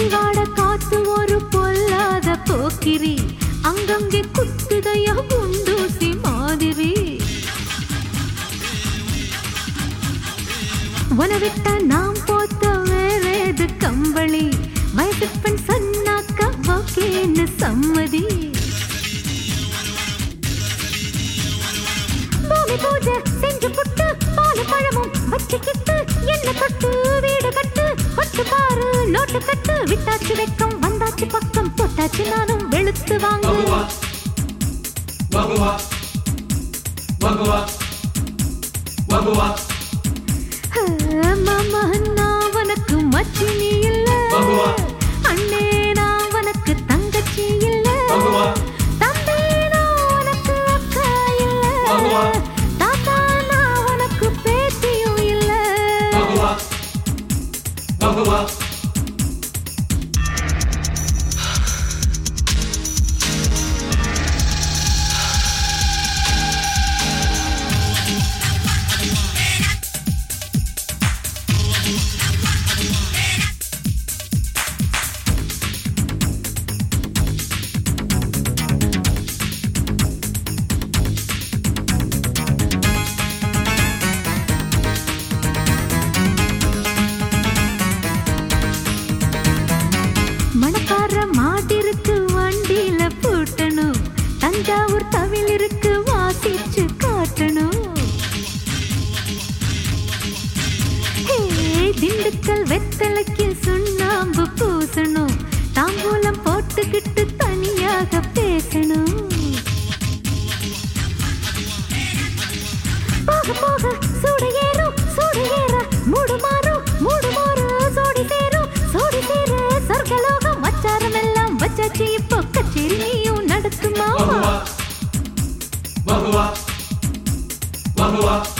வெளிவாட காத்து ஒரு பொல்லாத போக்கிரி அங்கங்கே குத்துதையா குண்டூசி மாதிரி உனவிட்ட நாம் போத்த வேறேது கம்பளி வயசு பெண் சொன்னாக்க ஓகேன்னு சம்மதி பூமி பூஜை செஞ்சு புட்டு பால் பழமும் வச்சுக்கிட்டு என்ன தொட்டு வீடு கட்டு கொட்டு பாரு நோட்டு கட்டு விட்டாச்சு வெக்கம் வந்தாச்சு பக்கம் போட்டாச்சு நானும் வெளுத்து வாங்கு Wagua. Wagua. Wagua. மாமா நான் உனக்கு மச்சி நீ இல்ல பகுவா. அண்ணே நான் உனக்கு தங்கச்சி இல்ல பகுவா. தம்பி நான் உனக்கு அக்கா இல்ல பகுவா. தாத்தா நான் உனக்கு பேத்தியும் இல்ல Wagua. Wagua. மணக்கார மாட்டிருக்கு வண்டியில பூட்டணும் தஞ்சாவூர் தவில் இருக்கு வாசிச்சு காட்டணும் ஹே, திண்டுக்கல் வெத்தலைக்கு சுண்ணாம்பு பூசணும் தாம்பூலம் போட்டுக்கிட்டு தனியாக பேசணும் போக போக சூடு ஏறும் சூடு ஏற மூடு மாறும் மூடு மாறு சோடி சேரும் சோடி சேர சொர்க்கலோகம் வச்சாரம் எல்லாம் வச்சாச்சு இப்போ கச்சேரி நீயும் நடத்துமா Wagua. Wagua. Wagua.